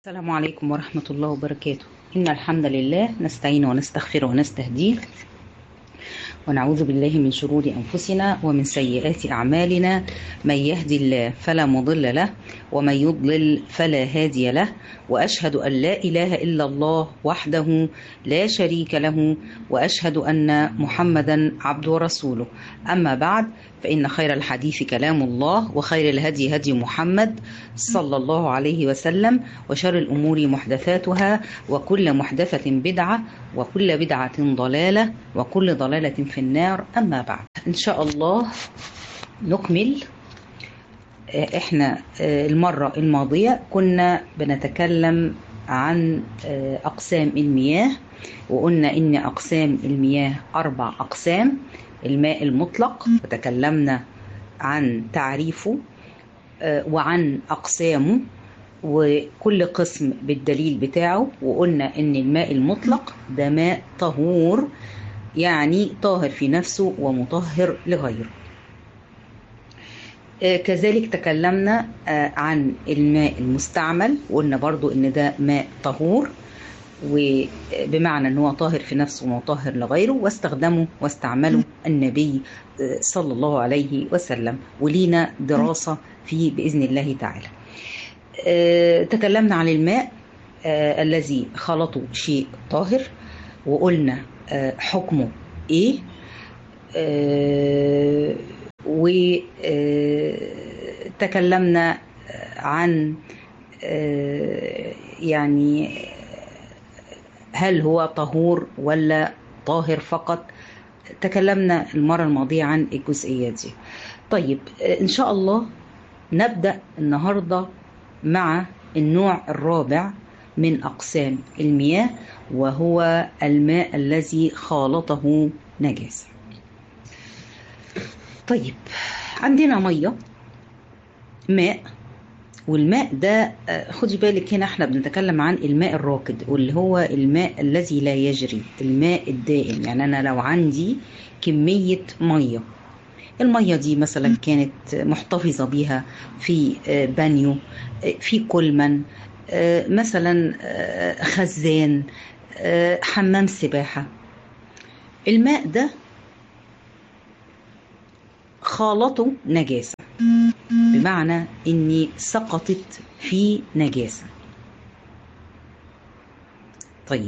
السلام عليكم ورحمة الله وبركاته إن الحمد لله نستعين ونستغفر ونستهديه ونعوذ بالله من شرور أنفسنا ومن سيئات أعمالنا من يهدي الله فلا مضل له ومن يضلل فلا هادي له وأشهد أن لا إله إلا الله وحده لا شريك له وأشهد أن محمدا عبده ورسوله أما بعد فإن خير الحديث كلام الله وخير الهدي هدي محمد صلى الله عليه وسلم وشر الأمور محدثاتها وكل محدثة بدعة وكل بدعة ضلالة وكل ضلالة في النار أما بعد إن شاء الله نكمل احنا المرة الماضية كنا بنتكلم عن أقسام المياه وقلنا إن أقسام المياه أربع أقسام الماء المطلق وتكلمنا عن تعريفه وعن أقسامه وكل قسم بالدليل بتاعه وقلنا إن الماء المطلق ده ماء طهور يعني طاهر في نفسه ومطهر لغيره كذلك تكلمنا عن الماء المستعمل وقلنا برضو ان ده ماء طهور وبمعنى ان هو طاهر في نفسه ومطهر لغيره واستخدمه واستعمله النبي صلى الله عليه وسلم ولينا دراسة فيه بإذن الله تعالى تكلمنا عن الماء الذي خلطه شيء طاهر وقلنا حكمه ايه وتكلمنا عن يعني هل هو طهور ولا طاهر فقط تكلمنا المرة الماضية عن الجزئية دي طيب إن شاء الله نبدأ النهاردة مع النوع الرابع من أقسام المياه وهو الماء الذي خالطه نجاسة طيب عندنا ميه ماء والماء ده خدي بالك هنا احنا بنتكلم عن الماء الراكد واللي هو الماء الذي لا يجري الماء الدائم يعني انا لو عندي كميه ميه الميه دي مثلا كانت محتفظه بيها في بانيو في كولمن مثلا خزان حمام سباحه الماء ده خالطه نجاسة بمعنى اني سقطت في نجاسة طيب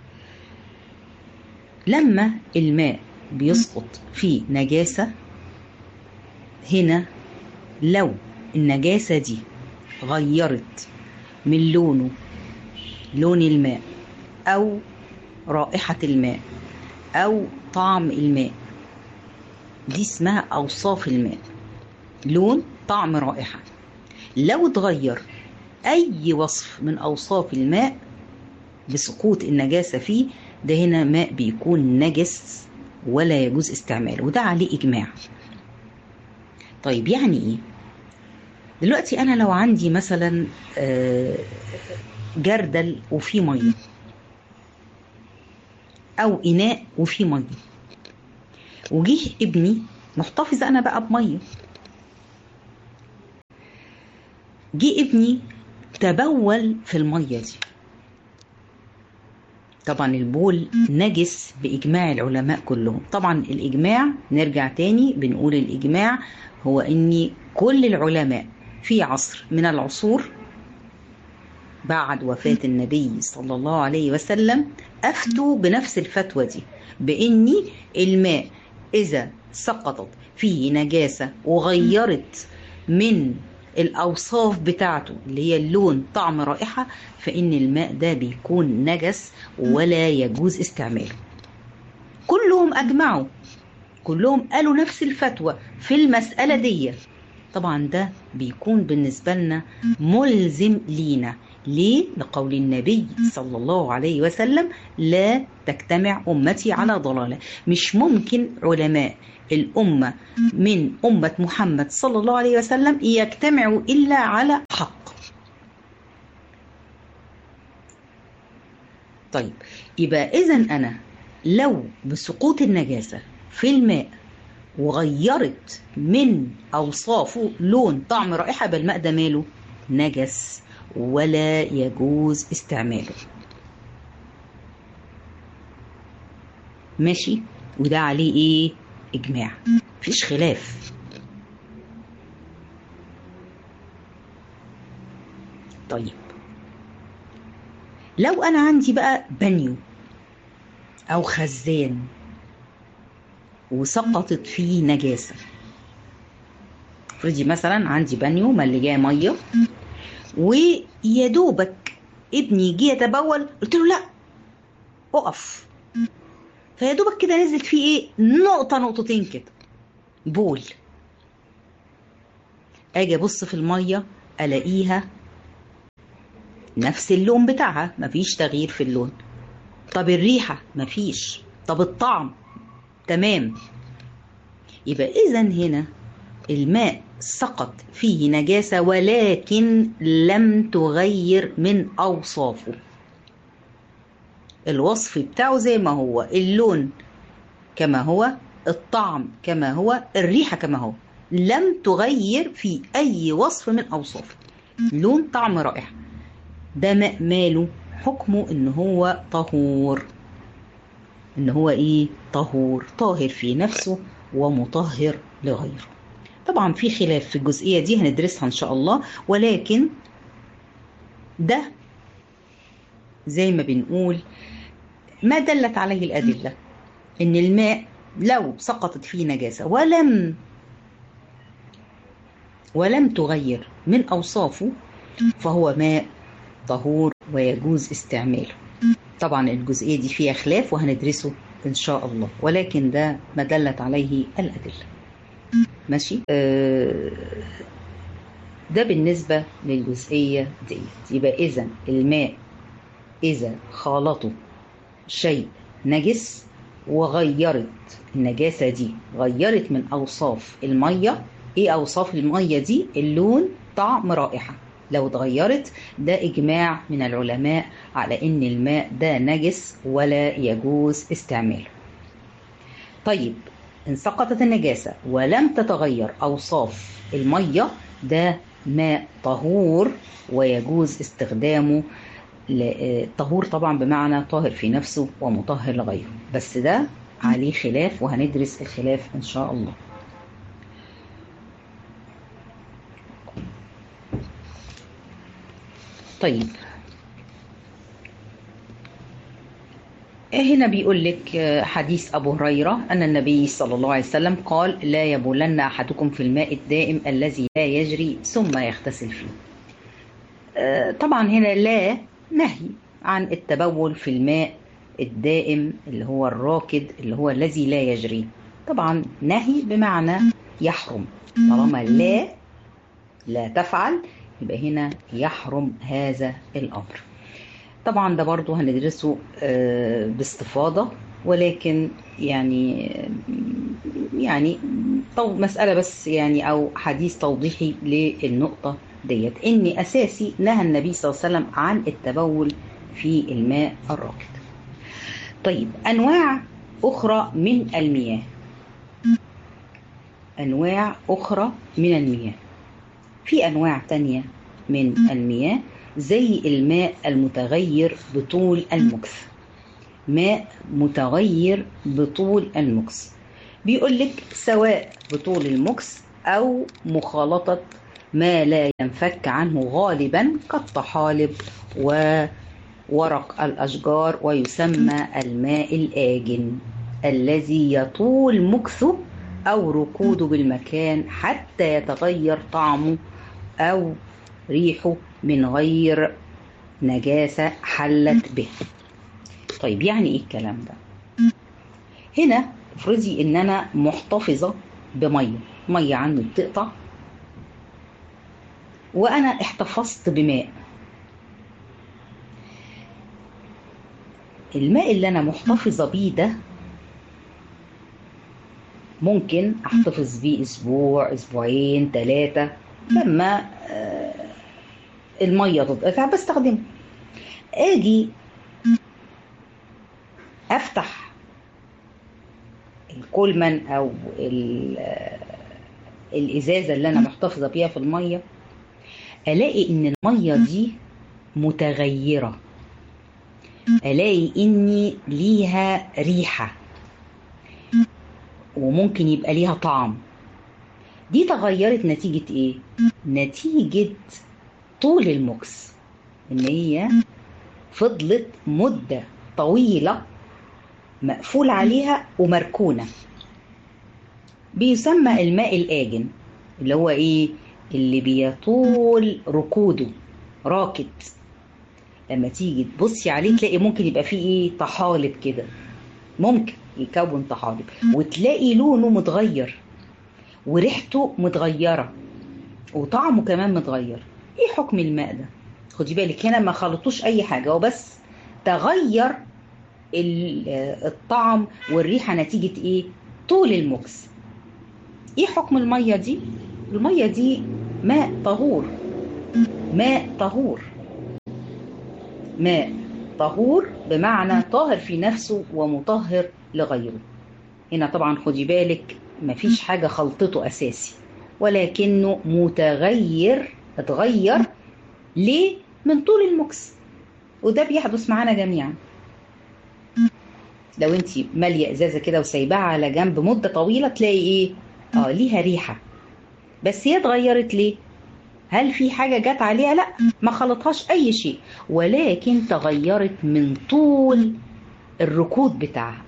لما الماء بيسقط في نجاسة هنا لو النجاسة دي غيرت من لونه لون الماء أو رائحة الماء أو طعم الماء دي اسمها أوصاف الماء لون طعم رائحة لو اتغير أي وصف من أوصاف الماء بسقوط النجاسة فيه ده هنا ماء بيكون نجس ولا يجوز استعماله وده عليه إجماع طيب يعني إيه؟ دلوقتي أنا لو عندي مثلا جردل وفيه مية أو إناء وفيه مية وجيه ابني محتفظة أنا بقى بمية جه ابني تبول في المية دي طبعا البول نجس بإجماع العلماء كلهم طبعا الإجماع نرجع تاني بنقول الإجماع هو أن كل العلماء في عصر من العصور بعد وفاة النبي صلى الله عليه وسلم أفتوا بنفس الفتوى دي بإني الماء إذا سقطت فيه نجاسة وغيرت من الأوصاف بتاعته اللي هي اللون طعم رائحة فإن الماء ده بيكون نجس ولا يجوز استعماله كلهم أجمعوا كلهم قالوا نفس الفتوى في المسألة دي طبعا ده بيكون بالنسبة لنا ملزم لينا ليه؟ لقول النبي صلى الله عليه وسلم لا تجتمع أمتي على ضلالة مش ممكن علماء الأمة من أمة محمد صلى الله عليه وسلم يجتمعوا إلا على حق طيب يبقى إذا أنا لو بسقوط النجاسة في الماء وغيرت من أوصافه لون طعم رائحة بالماء ده ماله نجس ولا يجوز استعماله ماشي وده عليه ايه اجماع مفيش خلاف طيب لو انا عندي بقى بانيو او خزان وسقطت فيه نجاسه افرضي مثلا عندي بانيو ملياه ميه ويا دوبك ابني جه يتبول قلت له لا اقف فيا دوبك كده نزلت فيه ايه نقطه نقطتين كده بول اجي ابص في الميه الاقيها نفس اللون بتاعها مفيش تغيير في اللون طب الريحه مفيش طب الطعم تمام يبقى اذا هنا الماء سقط فيه نجاسه ولكن لم تغير من اوصافه الوصف بتاعه زي ما هو اللون كما هو الطعم كما هو الريحه كما هو لم تغير في اي وصف من اوصافه لون طعم رائحه ده ماء ماله حكمه ان هو طهور ان هو ايه طهور طاهر في نفسه ومطهر لغيره طبعا في خلاف في الجزئية دي هندرسها ان شاء الله ولكن ده زي ما بنقول ما دلت عليه الأدلة ان الماء لو سقطت فيه نجاسة ولم ولم تغير من أوصافه فهو ماء طهور ويجوز استعماله طبعا الجزئية دي فيها خلاف وهندرسه إن شاء الله ولكن ده ما دلت عليه الأدلة ماشي آه ده بالنسبة للجزئية دي يبقى إذا الماء إذا خالطه شيء نجس وغيرت النجاسة دي غيرت من أوصاف المية إيه أوصاف المية دي اللون طعم رائحة لو اتغيرت ده إجماع من العلماء على إن الماء ده نجس ولا يجوز استعماله طيب إن سقطت النجاسة ولم تتغير أوصاف المية ده ماء طهور ويجوز استخدامه طهور طبعا بمعنى طاهر في نفسه ومطهر لغيره بس ده عليه خلاف وهندرس الخلاف إن شاء الله طيب هنا بيقول لك حديث أبو هريرة أن النبي صلى الله عليه وسلم قال لا يبولن أحدكم في الماء الدائم الذي لا يجري ثم يغتسل فيه طبعا هنا لا نهي عن التبول في الماء الدائم اللي هو الراكد اللي هو الذي لا يجري طبعا نهي بمعنى يحرم طالما لا لا تفعل يبقى هنا يحرم هذا الأمر طبعا ده برضو هندرسه باستفاضة ولكن يعني يعني مسألة بس يعني أو حديث توضيحي للنقطة ديت إن أساسي نهى النبي صلى الله عليه وسلم عن التبول في الماء الراكد طيب أنواع أخرى من المياه أنواع أخرى من المياه في أنواع تانية من المياه زي الماء المتغير بطول المكث ماء متغير بطول المكث بيقول لك سواء بطول المكث أو مخالطة ما لا ينفك عنه غالبا كالطحالب وورق الأشجار ويسمى الماء الآجن الذي يطول مكثه أو ركوده بالمكان حتى يتغير طعمه أو ريحه من غير نجاسة حلت به طيب يعني ايه الكلام ده هنا افرضي ان انا محتفظة بمية مية عني بتقطع وانا احتفظت بماء الماء اللي انا محتفظة بيه ده ممكن احتفظ بيه اسبوع اسبوعين ثلاثة لما المية تتقطع بستخدمه اجي افتح الكولمان او الازازة اللي انا محتفظة بيها في المية الاقي ان المية دي متغيرة ألاقي إني ليها ريحة وممكن يبقى ليها طعم دي تغيرت نتيجة إيه؟ نتيجة طول المكس إن هي فضلت مدة طويلة مقفول عليها ومركونة بيسمى الماء الآجن اللي هو إيه؟ اللي بيطول ركوده راكد لما تيجي تبصي عليه تلاقي ممكن يبقى فيه ايه طحالب كده ممكن يكون طحالب وتلاقي لونه متغير وريحته متغيره وطعمه كمان متغير ايه حكم الماء ده خدي بالك هنا ما خلطوش اي حاجه هو بس تغير الطعم والريحه نتيجه ايه طول المكس ايه حكم الميه دي الميه دي ماء طهور ماء طهور ماء طهور بمعنى طاهر في نفسه ومطهر لغيره هنا طبعا خدي بالك مفيش حاجة خلطته أساسي ولكنه متغير اتغير ليه من طول المكس وده بيحدث معانا جميعا لو انت ماليه ازازه كده وسايباها على جنب مده طويله تلاقي ايه اه ليها ريحه بس هي اتغيرت ليه هل في حاجة جت عليها؟ لا ما خلطهاش أي شيء ولكن تغيرت من طول الركود بتاعها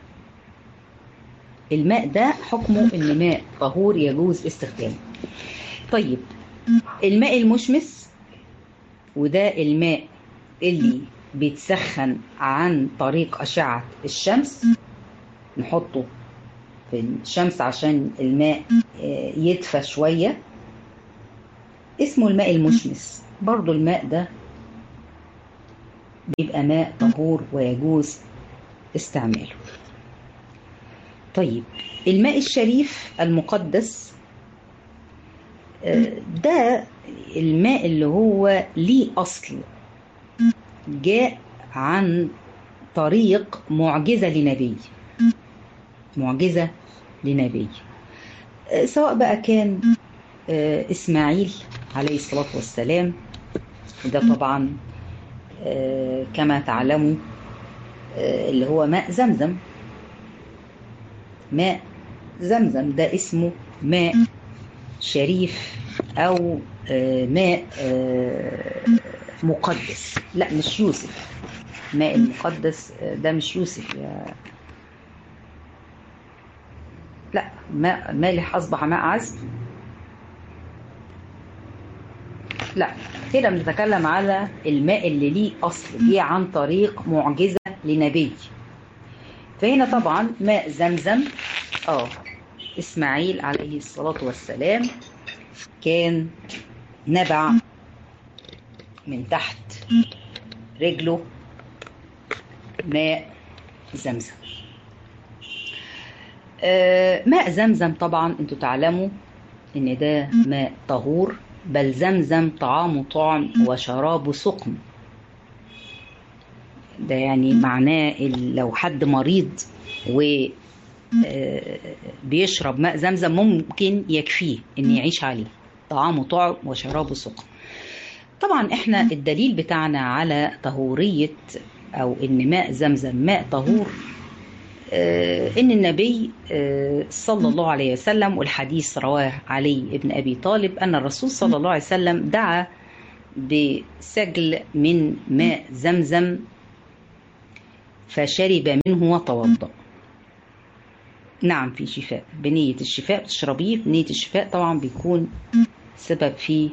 الماء ده حكمه إن ماء طهور يجوز استخدامه طيب الماء المشمس وده الماء اللي بيتسخن عن طريق أشعة الشمس نحطه في الشمس عشان الماء يدفى شويه اسمه الماء المشمس برضو الماء ده بيبقى ماء طهور ويجوز استعماله طيب الماء الشريف المقدس ده الماء اللي هو ليه أصل جاء عن طريق معجزة لنبي معجزة لنبي سواء بقى كان إسماعيل عليه الصلاة والسلام وده طبعا كما تعلموا اللي هو ماء زمزم ماء زمزم ده اسمه ماء شريف أو ماء مقدس لا مش يوسف ماء المقدس ده مش يوسف يا لا ماء مالح أصبح ماء عذب لا كده بنتكلم على الماء اللي ليه اصل جه عن طريق معجزه لنبي فهنا طبعا ماء زمزم اه اسماعيل عليه الصلاه والسلام كان نبع من تحت رجله ماء زمزم آه ماء زمزم طبعا انتوا تعلموا ان ده ماء طهور بل زمزم طعام طعم وشراب سقم ده يعني معناه لو حد مريض و بيشرب ماء زمزم ممكن يكفيه ان يعيش عليه طعام طعم وشراب سقم طبعا احنا الدليل بتاعنا على طهورية او ان ماء زمزم ماء طهور ان النبي صلى الله عليه وسلم والحديث رواه علي ابن ابي طالب ان الرسول صلى الله عليه وسلم دعا بسجل من ماء زمزم فشرب منه وتوضا نعم في شفاء بنية الشفاء بتشربيه بنية الشفاء طبعا بيكون سبب في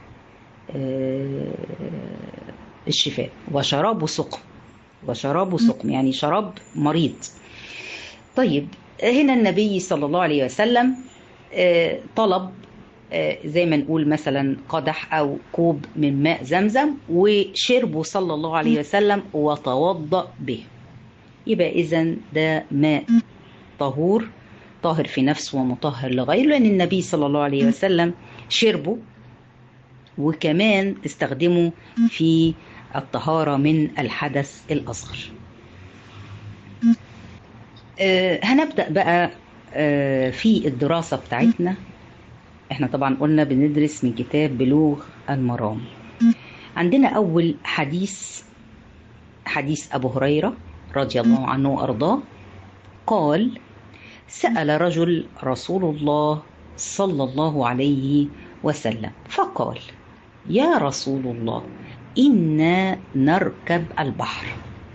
الشفاء وشراب سقم وشراب سقم يعني شراب مريض طيب هنا النبي صلى الله عليه وسلم طلب زي ما نقول مثلا قدح او كوب من ماء زمزم وشربه صلى الله عليه وسلم وتوضا به يبقى اذا ده ماء طهور طاهر في نفسه ومطهر لغيره لان النبي صلى الله عليه وسلم شربه وكمان استخدمه في الطهاره من الحدث الاصغر آه هنبدأ بقى آه في الدراسة بتاعتنا احنا طبعا قلنا بندرس من كتاب بلوغ المرام عندنا أول حديث حديث أبو هريرة رضي الله عنه وأرضاه قال سأل رجل رسول الله صلى الله عليه وسلم فقال يا رسول الله إنا نركب البحر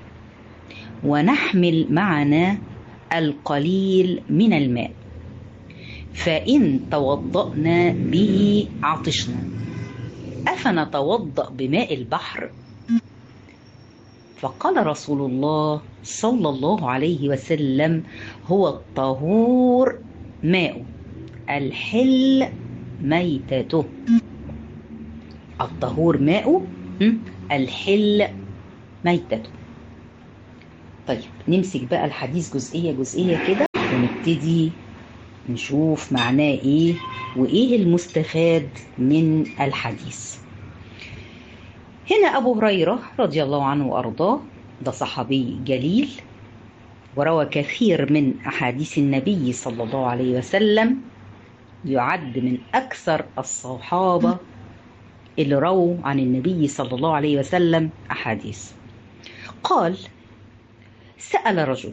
ونحمل معنا القليل من الماء فإن توضأنا به عطشنا أفنتوضأ بماء البحر فقال رسول الله صلى الله عليه وسلم هو الطهور ماء الحل ميتته الطهور ماء الحل ميتته طيب نمسك بقى الحديث جزئية جزئية كده ونبتدي نشوف معناه ايه وايه المستفاد من الحديث هنا ابو هريره رضي الله عنه وارضاه ده صحابي جليل وروى كثير من احاديث النبي صلى الله عليه وسلم يعد من اكثر الصحابه اللي رووا عن النبي صلى الله عليه وسلم احاديث قال سال رجل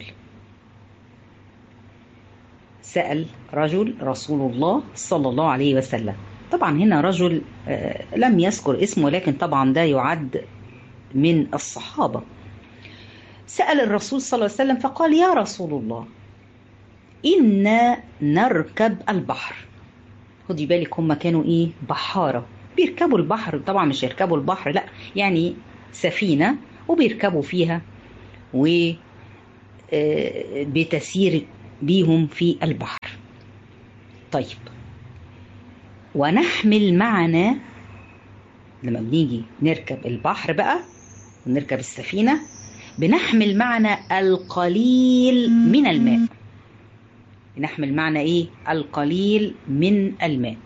سأل رجل رسول الله صلى الله عليه وسلم طبعا هنا رجل لم يذكر اسمه لكن طبعا ده يعد من الصحابة سأل الرسول صلى الله عليه وسلم فقال يا رسول الله إنا نركب البحر خدي بالك هم كانوا إيه بحارة بيركبوا البحر طبعا مش يركبوا البحر لا يعني سفينة وبيركبوا فيها و بتسير بيهم في البحر طيب ونحمل معنا لما بنيجي نركب البحر بقى ونركب السفينة بنحمل معنا القليل من الماء بنحمل معنا ايه القليل من الماء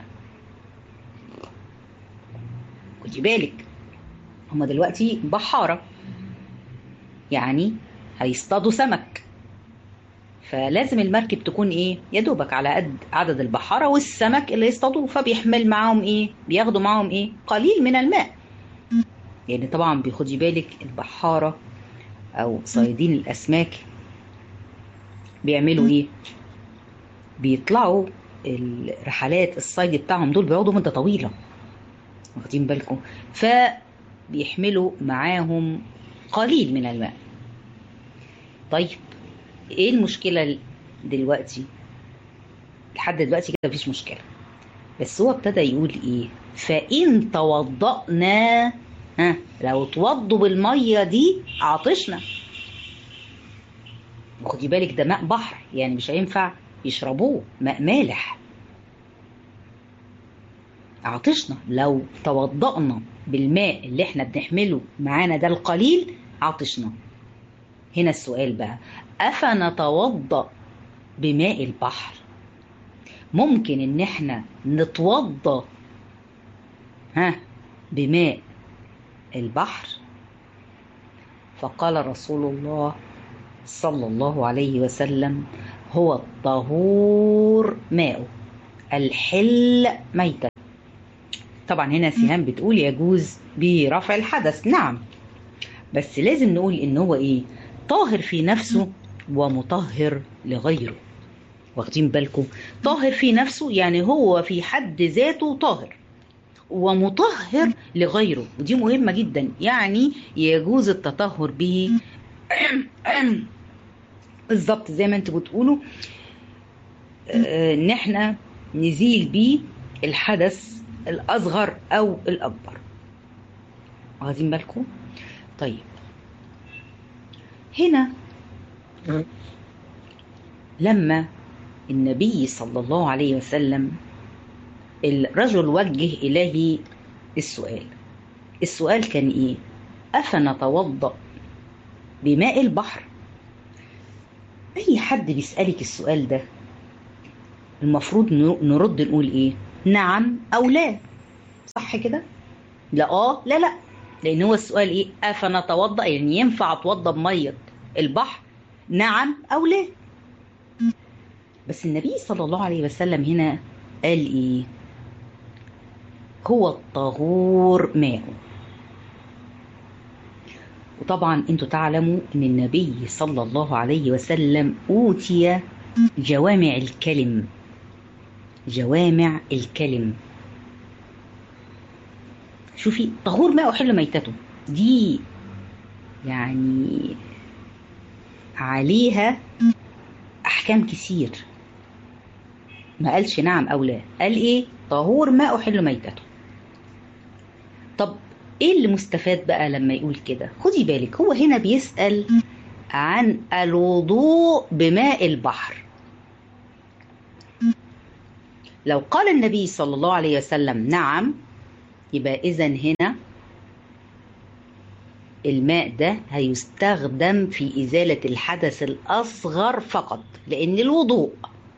خدي بالك هما دلوقتي بحارة يعني هيصطادوا سمك فلازم المركب تكون ايه يا دوبك على قد عدد البحاره والسمك اللي يصطادوه فبيحمل معاهم ايه بياخدوا معاهم ايه قليل من الماء يعني طبعا بيخدي بالك البحاره او صيادين الاسماك بيعملوا ايه بيطلعوا الرحلات الصيد بتاعهم دول بيقعدوا مده طويله واخدين بالكم فبيحملوا معاهم قليل من الماء طيب ايه المشكلة دلوقتي لحد دلوقتي كده مفيش مشكلة بس هو ابتدى يقول ايه فإن توضأنا ها لو توضوا بالمية دي عطشنا خدي بالك ده ماء بحر يعني مش هينفع يشربوه ماء مالح عطشنا لو توضأنا بالماء اللي احنا بنحمله معانا ده القليل عطشنا هنا السؤال بقى أفنتوضأ بماء البحر ممكن إن إحنا نتوضأ ها بماء البحر فقال رسول الله صلى الله عليه وسلم هو الطهور ماء الحل ميتة طبعا هنا سهام بتقول يجوز برفع الحدث نعم بس لازم نقول ان هو ايه طاهر في نفسه ومطهر لغيره واخدين بالكم طاهر في نفسه يعني هو في حد ذاته طاهر ومطهر لغيره ودي مهمة جدا يعني يجوز التطهر به بالظبط زي ما انتوا بتقولوا ان احنا نزيل بيه الحدث الاصغر او الاكبر واخدين بالكم طيب هنا لما النبي صلى الله عليه وسلم الرجل وجه إليه السؤال السؤال كان إيه أفنتوضأ بماء البحر أي حد بيسألك السؤال ده المفروض نرد نقول إيه نعم أو لا صح كده لا آه لا لا لأن هو السؤال إيه أفنتوضأ يعني ينفع أتوضأ بمية البحر نعم أو لا بس النبي صلى الله عليه وسلم هنا قال إيه هو الطهور ماء وطبعا انتوا تعلموا ان النبي صلى الله عليه وسلم اوتي جوامع الكلم جوامع الكلم شوفي طهور ما احل ميتته دي يعني عليها احكام كتير ما قالش نعم او لا قال ايه طهور ما احل ميتته طب ايه اللي مستفاد بقى لما يقول كده خدي بالك هو هنا بيسأل عن الوضوء بماء البحر لو قال النبي صلى الله عليه وسلم نعم يبقى اذا هنا الماء ده هيستخدم في إزالة الحدث الأصغر فقط لأن الوضوء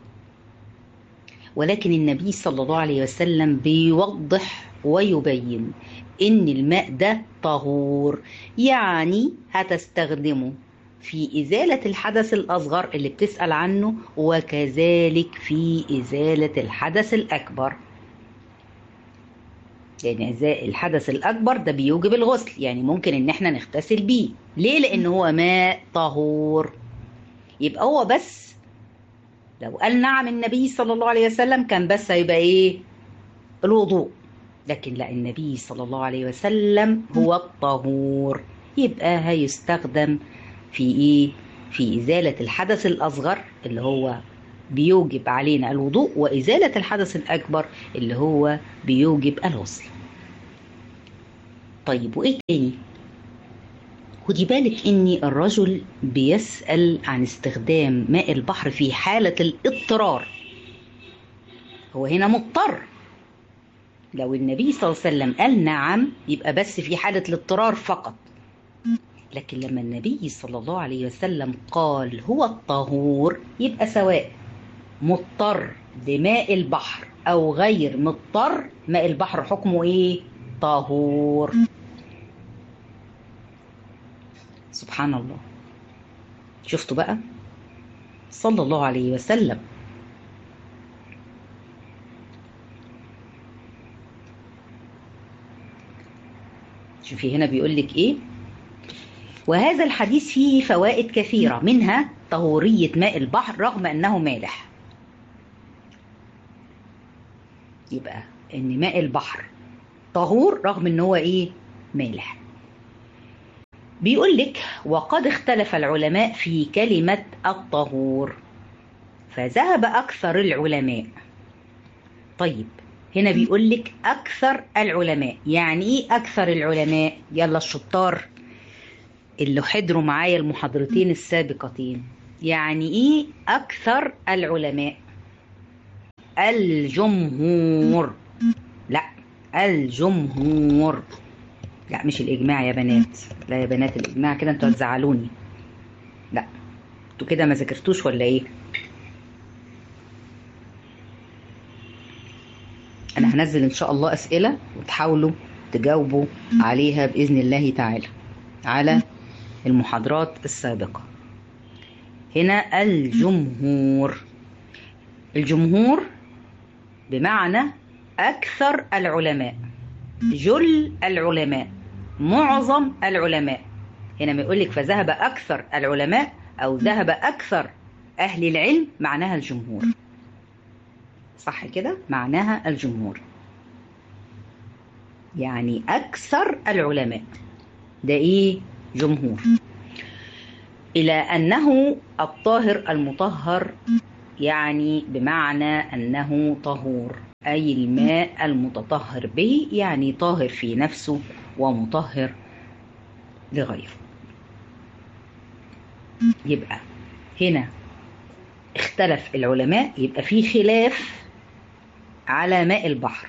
ولكن النبي صلى الله عليه وسلم بيوضح ويبين إن الماء ده طهور يعني هتستخدمه في إزالة الحدث الأصغر اللي بتسأل عنه وكذلك في إزالة الحدث الأكبر يعني الحدث الأكبر ده بيوجب الغسل يعني ممكن إن احنا نغتسل بيه ليه؟ لأن هو ماء طهور يبقى هو بس لو قال نعم النبي صلى الله عليه وسلم كان بس هيبقى إيه؟ الوضوء لكن لا النبي صلى الله عليه وسلم هو الطهور يبقى هيستخدم في إيه؟ في إزالة الحدث الأصغر اللي هو بيوجب علينا الوضوء وإزالة الحدث الأكبر اللي هو بيوجب الغسل طيب وإيه تاني خدي بالك إن الرجل بيسأل عن استخدام ماء البحر في حالة الاضطرار هو هنا مضطر لو النبي صلى الله عليه وسلم قال نعم يبقى بس في حالة الاضطرار فقط لكن لما النبي صلى الله عليه وسلم قال هو الطهور يبقى سواء مضطر بماء البحر او غير مضطر ماء البحر حكمه ايه طهور سبحان الله شفتوا بقى صلى الله عليه وسلم شوفي هنا بيقول لك ايه وهذا الحديث فيه فوائد كثيرة منها طهورية ماء البحر رغم أنه مالح يبقى ان ماء البحر طهور رغم ان هو ايه مالح بيقول لك وقد اختلف العلماء في كلمة الطهور فذهب أكثر العلماء طيب هنا بيقول لك أكثر العلماء يعني إيه أكثر العلماء يلا الشطار اللي حضروا معايا المحاضرتين السابقتين يعني إيه أكثر العلماء الجمهور لا الجمهور لا مش الاجماع يا بنات لا يا بنات الاجماع كده انتوا هتزعلوني لا انتوا كده ما ذاكرتوش ولا ايه انا هنزل ان شاء الله اسئله وتحاولوا تجاوبوا عليها باذن الله تعالى على المحاضرات السابقه هنا الجمهور الجمهور بمعنى أكثر العلماء جل العلماء معظم العلماء هنا ما يقول لك فذهب أكثر العلماء أو ذهب أكثر أهل العلم معناها الجمهور صح كده معناها الجمهور يعني أكثر العلماء ده إيه جمهور إلى أنه الطاهر المطهر يعني بمعنى أنه طهور أي الماء المتطهر به يعني طاهر في نفسه ومطهر لغيره يبقى هنا اختلف العلماء يبقى في خلاف على ماء البحر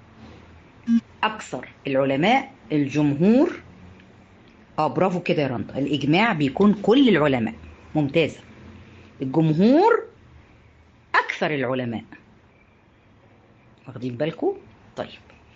أكثر العلماء الجمهور اه برافو كده يا رندا الإجماع بيكون كل العلماء ممتازة الجمهور أكثر العلماء واخدين بالكم طيب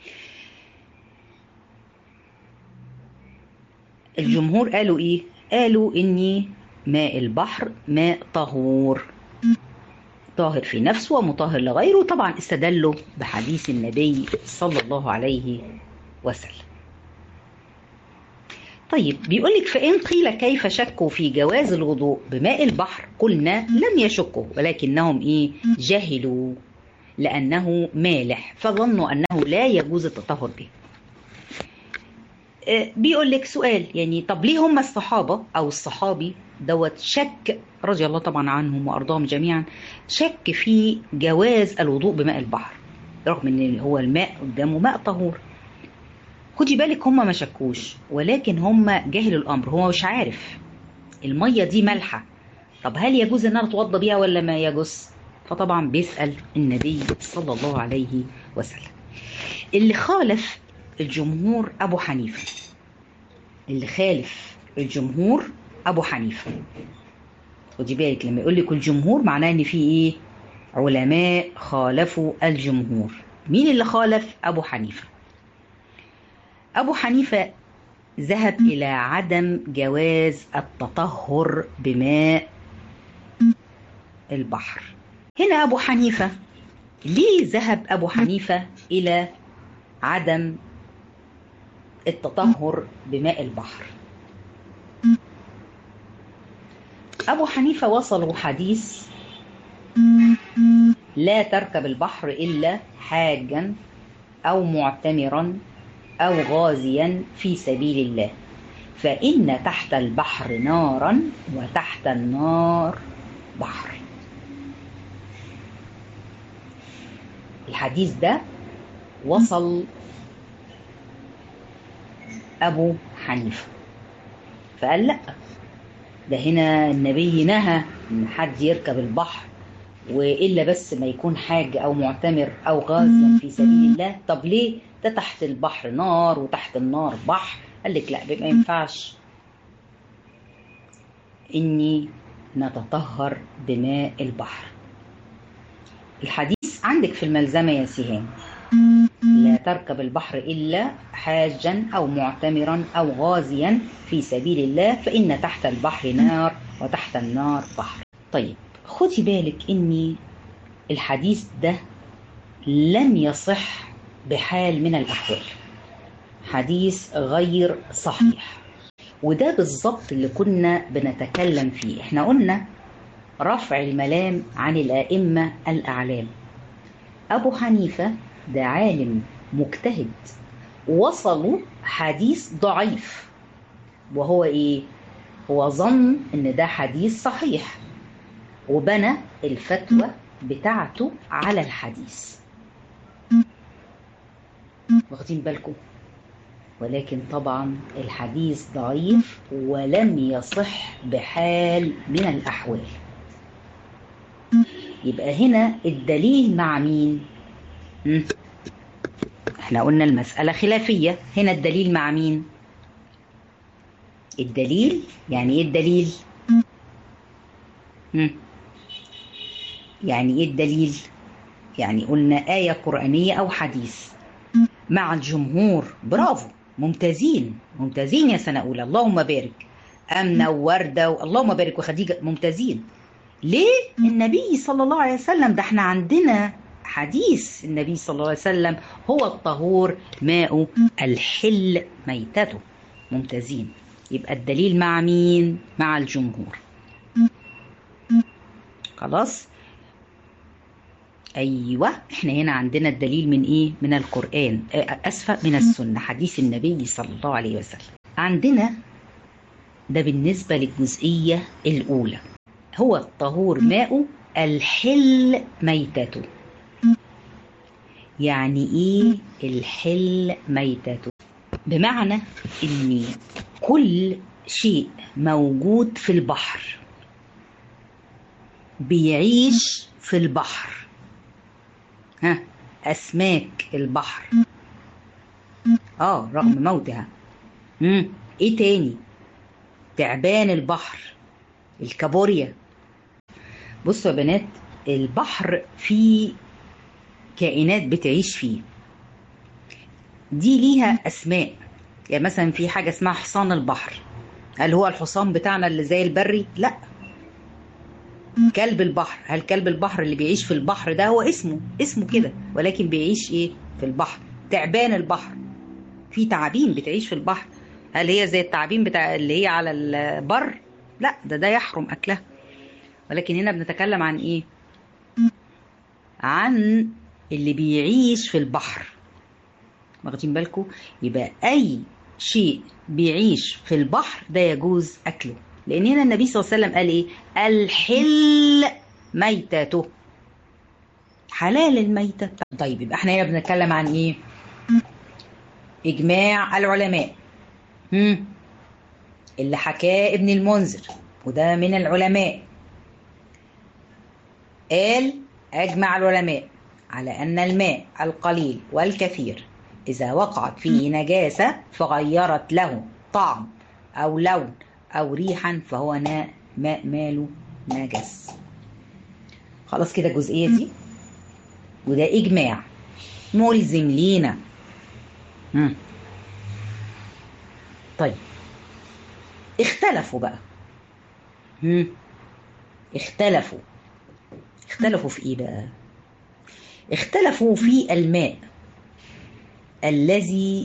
الجمهور قالوا ايه قالوا اني ماء البحر ماء طهور طاهر في نفسه ومطهر لغيره طبعا استدلوا بحديث النبي صلى الله عليه وسلم طيب بيقول لك فإن قيل كيف شكوا في جواز الوضوء بماء البحر قلنا لم يشكوا ولكنهم إيه جهلوا لأنه مالح فظنوا أنه لا يجوز التطهر به بيقول لك سؤال يعني طب ليه هم الصحابة أو الصحابي دوت شك رضي الله طبعا عنهم وأرضاهم جميعا شك في جواز الوضوء بماء البحر رغم ان هو الماء قدامه ماء طهور خدي بالك هم ما شكوش ولكن هم جهلوا الامر هو مش عارف الميه دي مالحه طب هل يجوز ان انا اتوضى بيها ولا ما يجوز فطبعا بيسال النبي صلى الله عليه وسلم اللي خالف الجمهور ابو حنيفه اللي خالف الجمهور ابو حنيفه خدي بالك لما يقول لك الجمهور معناه ان في ايه علماء خالفوا الجمهور مين اللي خالف ابو حنيفه ابو حنيفه ذهب الى عدم جواز التطهر بماء البحر هنا ابو حنيفه ليه ذهب ابو حنيفه الى عدم التطهر بماء البحر ابو حنيفه وصلوا حديث لا تركب البحر إلا حاجا أو معتمرا أو غازيا في سبيل الله فإن تحت البحر نارا وتحت النار بحر الحديث ده وصل أبو حنيفة فقال لأ ده هنا النبي نهى إن حد يركب البحر والا بس ما يكون حاج او معتمر او غازيا في سبيل الله طب ليه ده تحت البحر نار وتحت النار بحر قال لك لا ما ينفعش اني نتطهر بماء البحر الحديث عندك في الملزمة يا سهام لا تركب البحر إلا حاجا أو معتمرا أو غازيا في سبيل الله فإن تحت البحر نار وتحت النار بحر طيب خدي بالك اني الحديث ده لم يصح بحال من الاحوال حديث غير صحيح وده بالظبط اللي كنا بنتكلم فيه احنا قلنا رفع الملام عن الائمه الاعلام ابو حنيفه ده عالم مجتهد وصلوا حديث ضعيف وهو ايه هو ظن ان ده حديث صحيح وبنى الفتوى بتاعته على الحديث واخدين بالكم ولكن طبعا الحديث ضعيف ولم يصح بحال من الأحوال يبقى هنا الدليل مع مين م? احنا قلنا المسألة خلافية هنا الدليل مع مين الدليل يعني ايه الدليل م? يعني ايه الدليل يعني قلنا آية قرآنية أو حديث مع الجمهور برافو ممتازين ممتازين يا سنة أولى اللهم بارك أمنة ووردة اللهم بارك وخديجة ممتازين ليه النبي صلى الله عليه وسلم ده احنا عندنا حديث النبي صلى الله عليه وسلم هو الطهور ماء الحل ميتته ممتازين يبقى الدليل مع مين مع الجمهور خلاص ايوه احنا هنا عندنا الدليل من ايه من القران اسفه من السنه حديث النبي صلى الله عليه وسلم عندنا ده بالنسبه للجزئيه الاولى هو الطهور ماء الحل ميتته يعني ايه الحل ميتته بمعنى ان كل شيء موجود في البحر بيعيش في البحر ها اسماك البحر اه رغم موتها امم ايه تاني تعبان البحر الكابوريا بصوا يا بنات البحر فيه كائنات بتعيش فيه دي ليها اسماء يعني مثلا في حاجه اسمها حصان البحر هل هو الحصان بتاعنا اللي زي البري لا كلب البحر هل كلب البحر اللي بيعيش في البحر ده هو اسمه اسمه كده ولكن بيعيش ايه في البحر تعبان البحر في تعابين بتعيش في البحر هل هي زي التعابين بتاع اللي هي على البر لا ده ده يحرم اكلها ولكن هنا بنتكلم عن ايه عن اللي بيعيش في البحر واخدين بالكم يبقى اي شيء بيعيش في البحر ده يجوز اكله لان هنا النبي صلى الله عليه وسلم قال ايه الحل ميتته حلال الميتة طيب يبقى احنا هنا بنتكلم عن ايه اجماع العلماء هم. اللي حكاه ابن المنذر وده من العلماء قال اجمع العلماء على ان الماء القليل والكثير اذا وقعت فيه نجاسه فغيرت له طعم او لون او ريحا فهو ماء ماله نجس خلاص كده الجزئيه دي وده اجماع ملزم لينا مم. طيب اختلفوا بقى مم. اختلفوا اختلفوا في ايه بقى اختلفوا في الماء الذي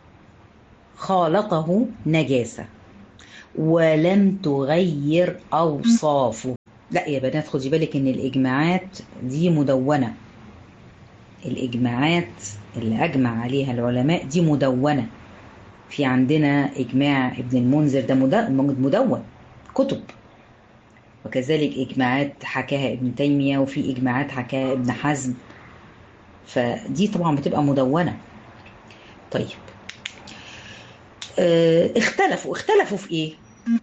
خالطه نجاسه ولم تغير اوصافه لا يا بنات خدي بالك ان الاجماعات دي مدونه الاجماعات اللي اجمع عليها العلماء دي مدونه في عندنا اجماع ابن المنذر ده مدون كتب وكذلك اجماعات حكاها ابن تيميه وفي اجماعات حكاها ابن حزم فدي طبعا بتبقى مدونه طيب اه اختلفوا اختلفوا في ايه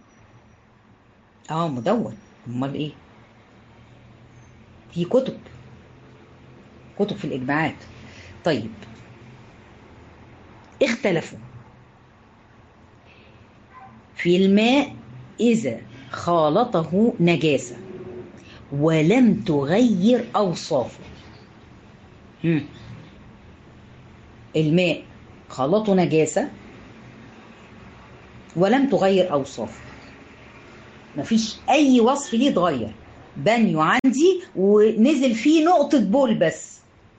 اه مدون امال ايه في كتب كتب في الاجماعات طيب اختلفوا في الماء اذا خالطه نجاسه ولم تغير اوصافه مم. الماء خلطه نجاسه ولم تغير اوصافه مفيش اي وصف ليه اتغير بانيو عندي ونزل فيه نقطة بول بس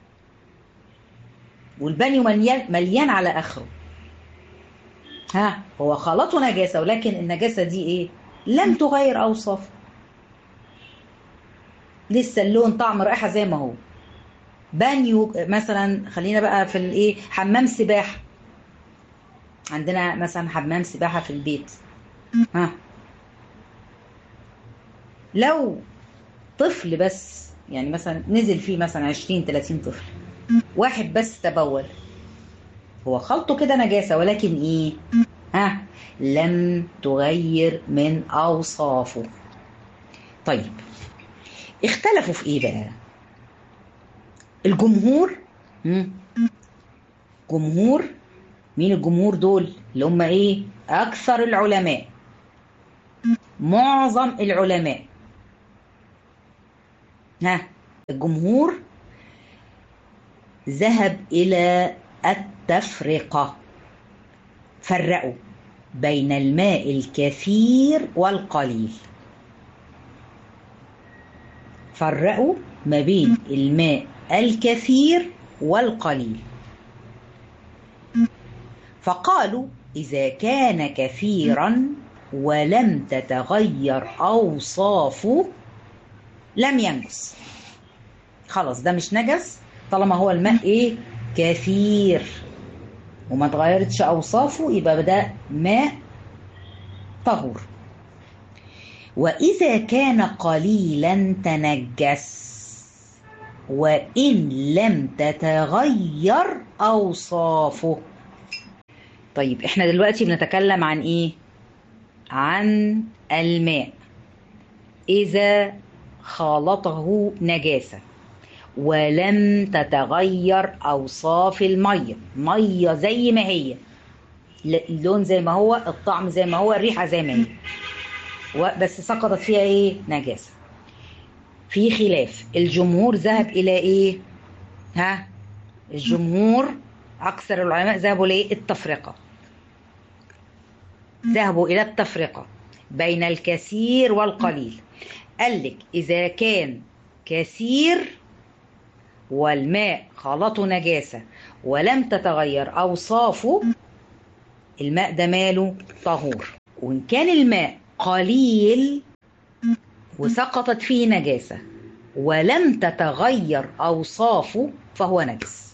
والبانيو مليان مليان على اخره ها هو خلطه نجاسة ولكن النجاسة دي ايه لم تغير اوصافه لسه اللون طعم رائحة زي ما هو بانيو مثلا خلينا بقى في الايه حمام سباحة عندنا مثلا حمام سباحة في البيت ها لو طفل بس يعني مثلا نزل فيه مثلا 20 30 طفل واحد بس تبول هو خلطه كده نجاسه ولكن ايه ها لم تغير من اوصافه طيب اختلفوا في ايه بقى الجمهور مم. جمهور مين الجمهور دول اللي هم ايه اكثر العلماء معظم العلماء ها الجمهور ذهب الى التفرقه فرقوا بين الماء الكثير والقليل فرقوا ما بين الماء الكثير والقليل فقالوا اذا كان كثيرا ولم تتغير اوصافه لم ينجس خلاص ده مش نجس طالما هو الماء ايه كثير وما اتغيرتش اوصافه يبقى ده ماء طهور واذا كان قليلا تنجس وان لم تتغير اوصافه طيب احنا دلوقتي بنتكلم عن ايه عن الماء اذا خالطه نجاسه ولم تتغير اوصاف الميه ميه زي ما هي اللون زي ما هو الطعم زي ما هو الريحه زي ما هي بس سقطت فيها ايه نجاسه في خلاف الجمهور ذهب الى ايه ها الجمهور اكثر العلماء ذهبوا لايه التفرقه ذهبوا الى التفرقه بين الكثير والقليل قال لك اذا كان كثير والماء خلطه نجاسة ولم تتغير أوصافه الماء ده ماله طهور وإن كان الماء قليل وسقطت فيه نجاسة ولم تتغير أوصافه فهو نجس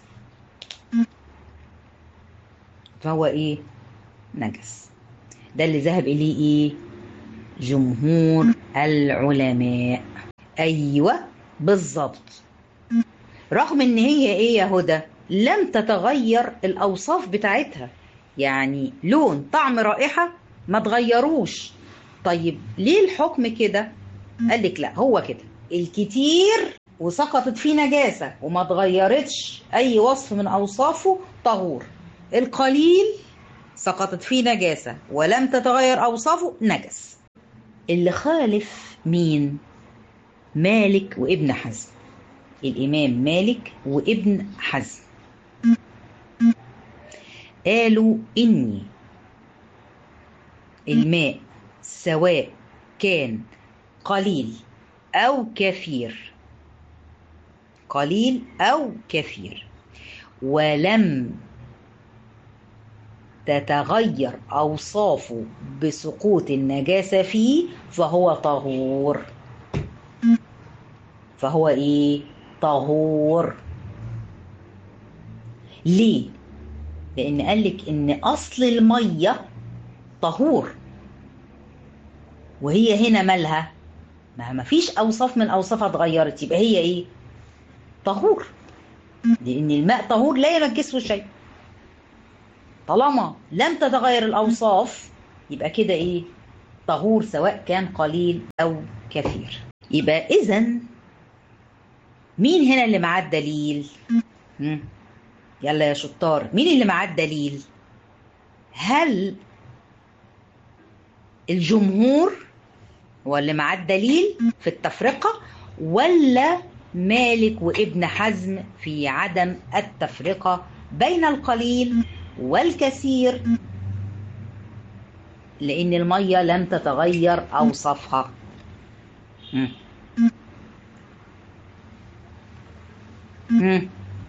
فهو إيه؟ نجس ده اللي ذهب إليه إيه؟ جمهور العلماء أيوة بالظبط رغم إن هي إيه يا هدى؟ لم تتغير الأوصاف بتاعتها يعني لون طعم رائحة ما تغيروش طيب ليه الحكم كده قال لك لا هو كده الكتير وسقطت فيه نجاسة وما تغيرتش أي وصف من أوصافه طهور القليل سقطت فيه نجاسة ولم تتغير أوصافه نجس اللي خالف مين مالك وابن حزم الإمام مالك وابن حزم قالوا إني الماء سواء كان قليل أو كثير قليل أو كثير ولم تتغير أوصافه بسقوط النجاسة فيه فهو طهور فهو إيه؟ طهور ليه؟ لأن قالك إن أصل المية طهور وهي هنا مالها ما ما فيش اوصاف من اوصافها اتغيرت يبقى هي ايه طهور لان الماء طهور لا ينجسه شيء طالما لم تتغير الاوصاف يبقى كده ايه طهور سواء كان قليل او كثير يبقى اذا مين هنا اللي معاه الدليل مم. يلا يا شطار مين اللي معاه الدليل هل الجمهور هو اللي معاه الدليل في التفرقة ولا مالك وابن حزم في عدم التفرقة بين القليل والكثير لأن المية لم تتغير أوصافها مم. مم.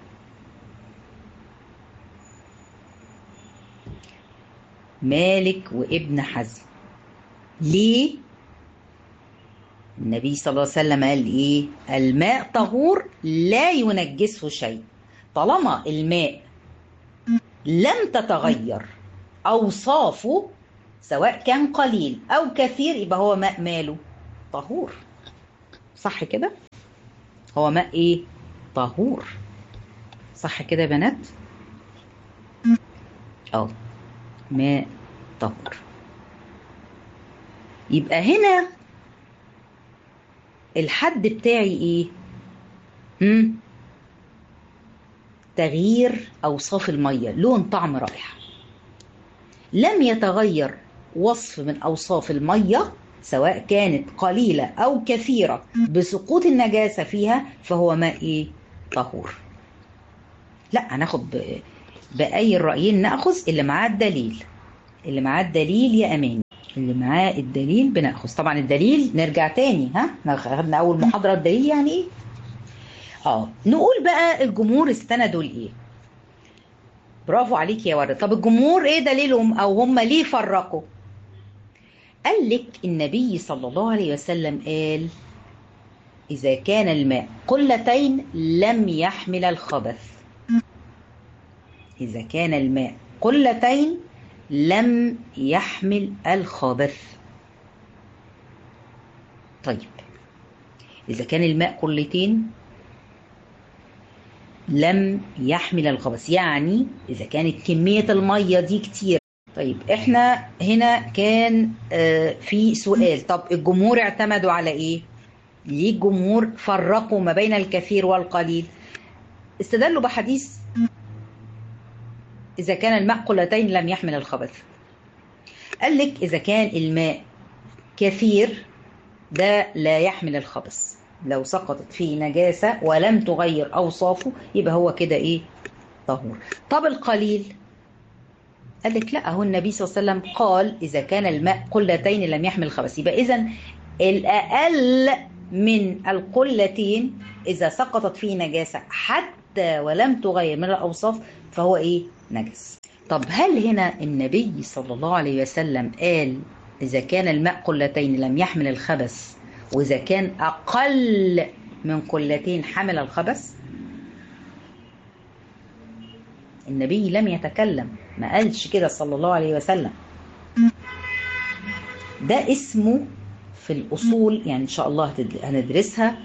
مالك وابن حزم ليه النبي صلى الله عليه وسلم قال ايه الماء طهور لا ينجسه شيء طالما الماء لم تتغير اوصافه سواء كان قليل او كثير يبقى هو ماء ماله طهور صح كده هو ماء ايه طهور صح كده يا بنات اه ماء طهور يبقى هنا الحد بتاعي ايه هم؟ تغيير اوصاف الميه لون طعم رائحه لم يتغير وصف من اوصاف الميه سواء كانت قليله او كثيره بسقوط النجاسه فيها فهو ماء ايه طهور لا هناخد ب... باي الرايين ناخذ اللي معاه الدليل اللي معاه الدليل يا امان اللي معاه الدليل بناخذ طبعا الدليل نرجع تاني ها خدنا اول محاضره الدليل يعني ايه اه نقول بقى الجمهور استندوا لايه برافو عليك يا ورد طب الجمهور ايه دليلهم او هم ليه فرقوا قال لك النبي صلى الله عليه وسلم قال اذا كان الماء قلتين لم يحمل الخبث اذا كان الماء قلتين لم يحمل الخبث طيب إذا كان الماء قلتين لم يحمل الخبث يعني إذا كانت كمية المية دي كتير طيب احنا هنا كان آه في سؤال طب الجمهور اعتمدوا على ايه ليه الجمهور فرقوا ما بين الكثير والقليل استدلوا بحديث إذا كان الماء قلتين لم يحمل الخبث قال لك إذا كان الماء كثير ده لا يحمل الخبث لو سقطت فيه نجاسة ولم تغير أوصافه يبقى هو كده إيه طهور طب القليل قال لك لا هو النبي صلى الله عليه وسلم قال إذا كان الماء قلتين لم يحمل الخبث يبقى إذا الأقل من القلتين إذا سقطت فيه نجاسة حتى ولم تغير من الأوصاف فهو إيه نجس طب هل هنا النبي صلى الله عليه وسلم قال إذا كان الماء قلتين لم يحمل الخبث وإذا كان أقل من قلتين حمل الخبث النبي لم يتكلم ما قالش كده صلى الله عليه وسلم ده اسمه في الأصول يعني إن شاء الله هندرسها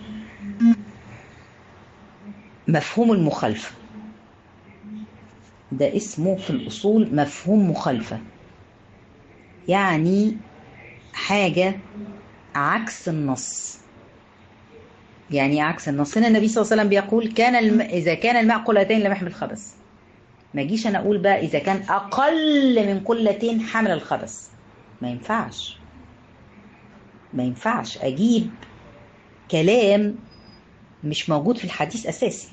مفهوم المخالفة ده اسمه في الأصول مفهوم مخالفة يعني حاجة عكس النص يعني عكس النص هنا النبي صلى الله عليه وسلم بيقول كان الم... إذا كان الماء قلتين لم يحمل الخبث ما جيش أنا أقول بقى إذا كان أقل من قلتين حمل الخبث ما ينفعش ما ينفعش أجيب كلام مش موجود في الحديث أساسي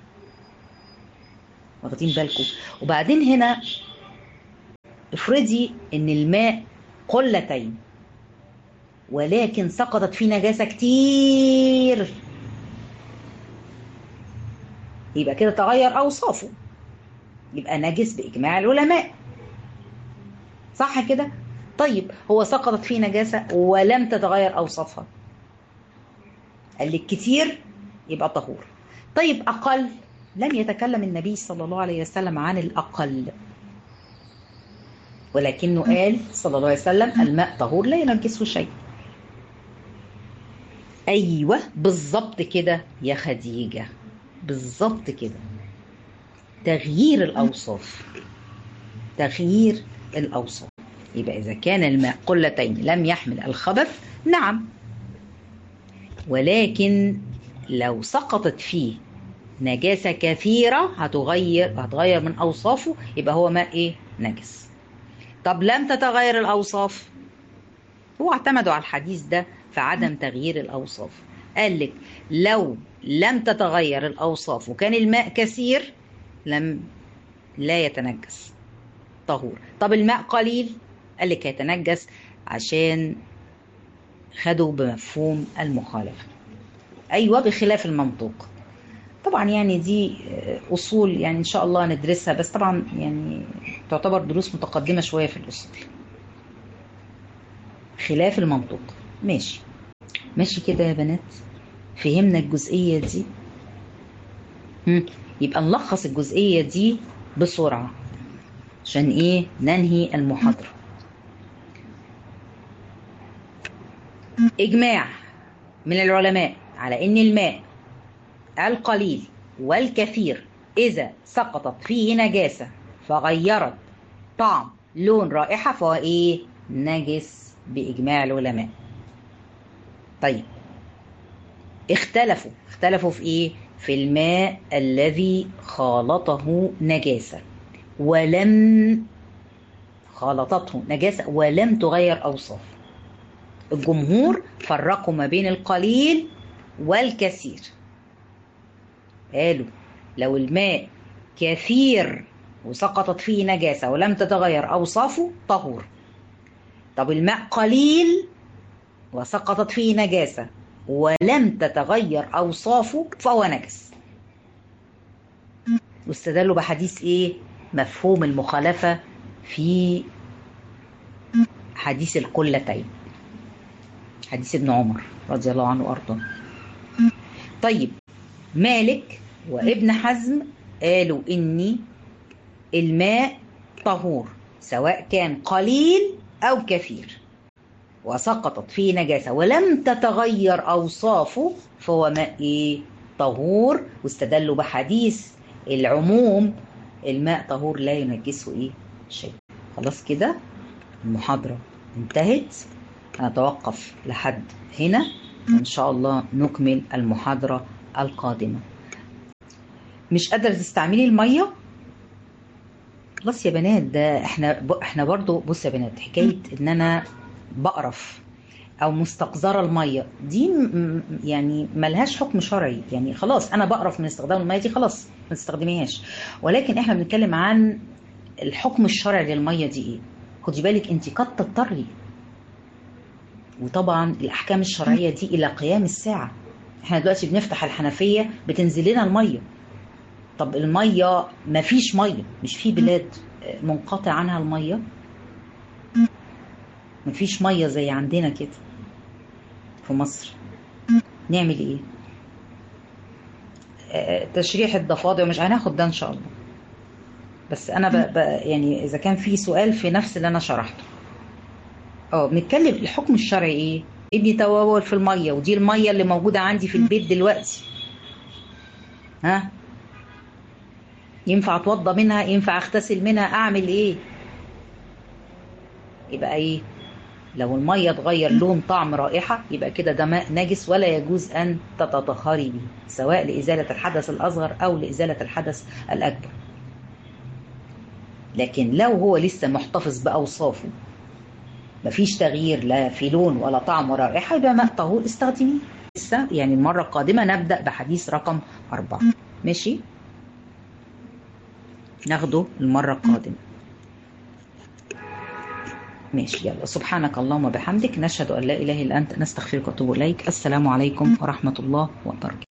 واخدين بالكم وبعدين هنا افرضي ان الماء قلتين ولكن سقطت فيه نجاسه كتير يبقى كده تغير اوصافه يبقى نجس باجماع العلماء صح كده طيب هو سقطت فيه نجاسه ولم تتغير اوصافها قال لك كتير يبقى طهور طيب اقل لم يتكلم النبي صلى الله عليه وسلم عن الأقل ولكنه قال صلى الله عليه وسلم الماء طهور لا ينجسه شيء أيوة بالظبط كده يا خديجة بالظبط كده تغيير الأوصاف تغيير الأوصاف يبقى إذا كان الماء قلتين لم يحمل الخبث نعم ولكن لو سقطت فيه نجاسة كثيرة هتغير هتغير من أوصافه يبقى هو ماء إيه؟ نجس. طب لم تتغير الأوصاف هو اعتمدوا على الحديث ده في عدم تغيير الأوصاف. قال لك لو لم تتغير الأوصاف وكان الماء كثير لم لا يتنجس طهور. طب الماء قليل قال لك هيتنجس عشان خدوا بمفهوم المخالفة. أيوة بخلاف المنطوق. طبعا يعني دي اصول يعني ان شاء الله ندرسها بس طبعا يعني تعتبر دروس متقدمه شويه في الاصول خلاف المنطوق ماشي ماشي كده يا بنات فهمنا الجزئيه دي هم. يبقى نلخص الجزئيه دي بسرعه عشان ايه ننهي المحاضره اجماع من العلماء على ان الماء القليل والكثير إذا سقطت فيه نجاسة فغيرت طعم لون رائحة فهو إيه؟ نجس بإجماع العلماء. طيب اختلفوا اختلفوا في إيه؟ في الماء الذي خالطه نجاسة ولم خالطته نجاسة ولم تغير أوصاف الجمهور فرقوا ما بين القليل والكثير قالوا لو الماء كثير وسقطت فيه نجاسة ولم تتغير أوصافه طهور طب الماء قليل وسقطت فيه نجاسة ولم تتغير أوصافه فهو نجس واستدلوا بحديث إيه مفهوم المخالفة في حديث القلتين حديث ابن عمر رضي الله عنه وأرضاه طيب مالك وابن حزم قالوا إني الماء طهور سواء كان قليل أو كثير وسقطت فيه نجاسة ولم تتغير أوصافه فهو ماء إيه؟ طهور واستدلوا بحديث العموم الماء طهور لا ينجسه إيه؟ شيء خلاص كده المحاضرة انتهت هنتوقف لحد هنا إن شاء الله نكمل المحاضرة القادمة مش قادرة تستعملي المية خلاص يا بنات ده احنا ب... احنا برضو بص يا بنات حكاية ان انا بقرف او مستقذرة المية دي م... يعني ملهاش حكم شرعي يعني خلاص انا بقرف من استخدام المية دي خلاص ما تستخدميهاش ولكن احنا بنتكلم عن الحكم الشرعي للمية دي ايه خدي بالك انت قد تضطري وطبعا الاحكام الشرعية دي الى قيام الساعة احنا دلوقتي بنفتح الحنفية بتنزل لنا المية طب المية مفيش مية مش في بلاد منقطع عنها المية مفيش مية زي عندنا كده في مصر نعمل ايه آه، تشريح الضفادع مش هناخد ده ان شاء الله بس انا ب... ب... يعني اذا كان في سؤال في نفس اللي انا شرحته اه بنتكلم الحكم الشرعي ايه ابني تواول في الميه ودي الميه اللي موجوده عندي في البيت دلوقتي ها ينفع اتوضى منها ينفع اغتسل منها اعمل ايه يبقى ايه لو الميه اتغير لون طعم رائحه يبقى كده ده ماء نجس ولا يجوز ان تتطهري به سواء لازاله الحدث الاصغر او لازاله الحدث الاكبر لكن لو هو لسه محتفظ باوصافه مفيش تغيير لا في لون ولا طعم ولا رائحه يبقى ماء طهور استخدميه لسه يعني المره القادمه نبدا بحديث رقم أربعة ماشي ناخده المره القادمه ماشي يلا سبحانك اللهم وبحمدك نشهد ان لا اله الا انت نستغفرك ونتوب اليك السلام عليكم ورحمه الله وبركاته